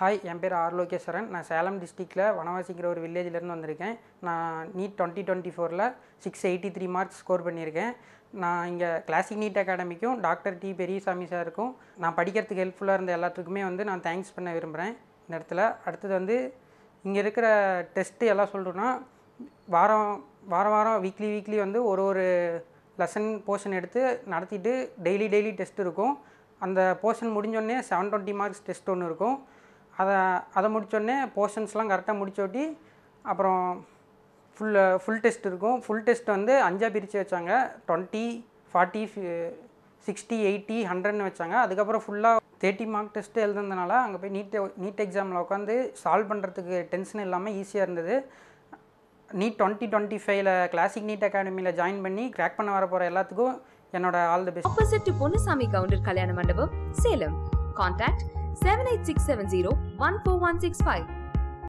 hi என் பேர் R Logeswaran நான் சேலம் டிஸ்ட்ரிக்டில் வனவாசிக்கிற ஒரு வில்லேஜ்லேருந்து வந்திருக்கேன் நான் நீட் டுவெண்ட்டி டுவெண்ட்டி ஃபோரில் six eighty three marks score பண்ணியிருக்கேன் நான் இங்கே கிளாசிக் நீட் அகாடமிக்கும் டாக்டர் டி பெரியசாமி சாருக்கும் நான் படிக்கிறதுக்கு ஹெல்ப்ஃபுல்லாக இருந்த எல்லாத்துக்குமே வந்து நான் தேங்க்ஸ் பண்ண விரும்புகிறேன் இந்த இடத்துல அடுத்தது வந்து இங்கே இருக்கிற டெஸ்ட்டு எல்லாம் சொல்கிறோன்னா வாரம் வாரம் வாரம் வீக்லி வீக்லி வந்து ஒரு ஒரு லெசன் போர்ஷன் எடுத்து நடத்திட்டு டெய்லி டெய்லி டெஸ்ட் இருக்கும் அந்த போர்ஷன் முடிஞ்சோடனே செவன் டுவெண்ட்டி மார்க்ஸ் டெஸ்ட் ஒன்று இருக்கும் அதை அதை முடித்தோடனே போர்ஷன்ஸ்லாம் கரெக்டாக முடிச்சோட்டி அப்புறம் ஃபுல் ஃபுல் டெஸ்ட் இருக்கும் ஃபுல் டெஸ்ட் வந்து அஞ்சாக பிரித்து வச்சாங்க டுவெண்ட்டி ஃபார்ட்டி சிக்ஸ்டி எயிட்டி ஹண்ட்ரட்னு வச்சாங்க அதுக்கப்புறம் ஃபுல்லாக தேர்ட்டி மார்க் டெஸ்ட்டு எழுதுனதுனால அங்கே போய் நீட் நீட் எக்ஸாமில் உட்காந்து சால்வ் பண்ணுறதுக்கு டென்ஷன் இல்லாமல் ஈஸியாக இருந்தது நீட் டுவெண்ட்டி டுவெண்ட்டி ஃபைவ்ல கிளாசிக் நீட் அகாடமியில் ஜாயின் பண்ணி கிராக் பண்ண வர போகிற எல்லாத்துக்கும் என்னோட all the best opposite to Ponnusamy Gounder கல்யாண மண்டபம் Salem contact seven eight six seven zero one four one six five